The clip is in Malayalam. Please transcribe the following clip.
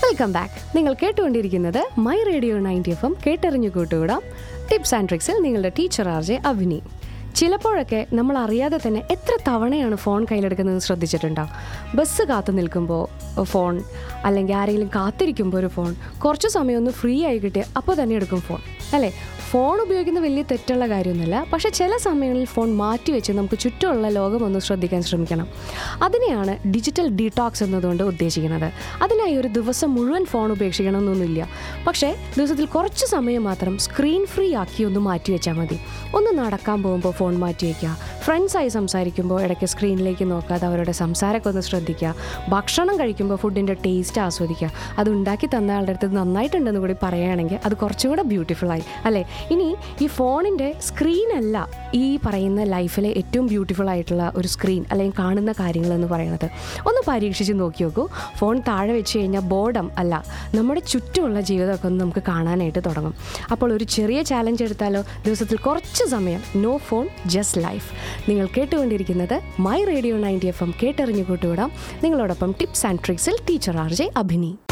വെൽക്കം ബാക്ക് നിങ്ങൾ കേട്ടുകൊണ്ടിരിക്കുന്നത് my radio ninety F M കേട്ടറിഞ്ഞു കൂട്ടുകൂടാം ടിപ്സ് ആൻഡ് ട്രിക്സിൽ നിങ്ങളുടെ ടീച്ചർ ആർ ജെ അഭിനി ചിലപ്പോഴൊക്കെ നമ്മൾ അറിയാതെ തന്നെ എത്ര തവണയാണ് ഫോൺ കയ്യിലെടുക്കുന്നത് ശ്രദ്ധിച്ചിട്ടുണ്ടോ ബസ് കാത്തു നിൽക്കുമ്പോൾ ഫോൺ അല്ലെങ്കിൽ ആരെങ്കിലും കാത്തിരിക്കുമ്പോൾ ഒരു ഫോൺ കുറച്ച് സമയം ഒന്ന് ഫ്രീ ആയി കിട്ടിയ അപ്പോൾ തന്നെ എടുക്കും ഫോൺ അല്ലേ ഫോൺ ഉപയോഗിക്കുന്ന വലിയ തെറ്റുള്ള കാര്യമൊന്നുമല്ല പക്ഷേ ചില സമയങ്ങളിൽ ഫോൺ മാറ്റി വെച്ച് നമുക്ക് ചുറ്റുമുള്ള ലോകം ഒന്ന് ശ്രദ്ധിക്കാൻ ശ്രമിക്കണം അതിനെയാണ് ഡിജിറ്റൽ ഡീടോക്സ് എന്നതുകൊണ്ട് ഉദ്ദേശിക്കുന്നത് അതിനായി ഒരു ദിവസം മുഴുവൻ ഫോൺ ഉപേക്ഷിക്കണമെന്നൊന്നുമില്ല പക്ഷേ ദിവസത്തിൽ കുറച്ച് സമയം മാത്രം സ്ക്രീൻ ഫ്രീ ആക്കി ഒന്ന് മാറ്റി വെച്ചാൽ മതി ഒന്ന് നടക്കാൻ പോകുമ്പോൾ ഫോൺ മാറ്റി വയ്ക്കുക ഫ്രണ്ട്സായി സംസാരിക്കുമ്പോൾ ഇടയ്ക്ക് സ്ക്രീനിലേക്ക് നോക്കാതെ അവരുടെ സംസാരമൊക്കെ ഒന്ന് ശ്രദ്ധിക്കുക ഭക്ഷണം കഴിക്കുമ്പോൾ ഫുഡിൻ്റെ ടേസ്റ്റ് ആസ്വദിക്കുക അത് ഉണ്ടാക്കി തന്ന ആളുടെ അടുത്ത് നന്നായിട്ടുണ്ടെന്ന് കൂടി പറയുകയാണെങ്കിൽ അത് കുറച്ചും കൂടെ ബ്യൂട്ടിഫുൾ ആയി അല്ലേ ഇനി ഈ ഫോണിൻ്റെ സ്ക്രീനല്ല ഈ പറയുന്ന ലൈഫിലെ ഏറ്റവും ബ്യൂട്ടിഫുൾ ആയിട്ടുള്ള ഒരു സ്ക്രീൻ അല്ലെങ്കിൽ കാണുന്ന കാര്യങ്ങൾ എന്ന് പറയുന്നത് ഒന്ന് പരീക്ഷിച്ച് നോക്കി നോക്കൂ ഫോൺ താഴെ വെച്ച് കഴിഞ്ഞാൽ ബോർഡം അല്ല നമ്മുടെ ചുറ്റുമുള്ള ജീവിതമൊക്കെ ഒന്ന് നമുക്ക് കാണാനായിട്ട് തുടങ്ങും അപ്പോൾ ഒരു ചെറിയ ചാലഞ്ച് എടുത്താലോ ദിവസത്തിൽ കുറച്ച് സമയം നോ ഫോൺ ജസ്റ്റ് ലൈഫ് നിങ്ങൾ കേട്ടുകൊണ്ടിരിക്കുന്നത് my radio ninety F M കേട്ടറിഞ്ഞു കൂട്ടുവിടാം നിങ്ങളോടൊപ്പം ടിപ്സ് ആൻഡ് ട്രിക്സിൽ ടീച്ചർ ആർ ജെ അഭിനി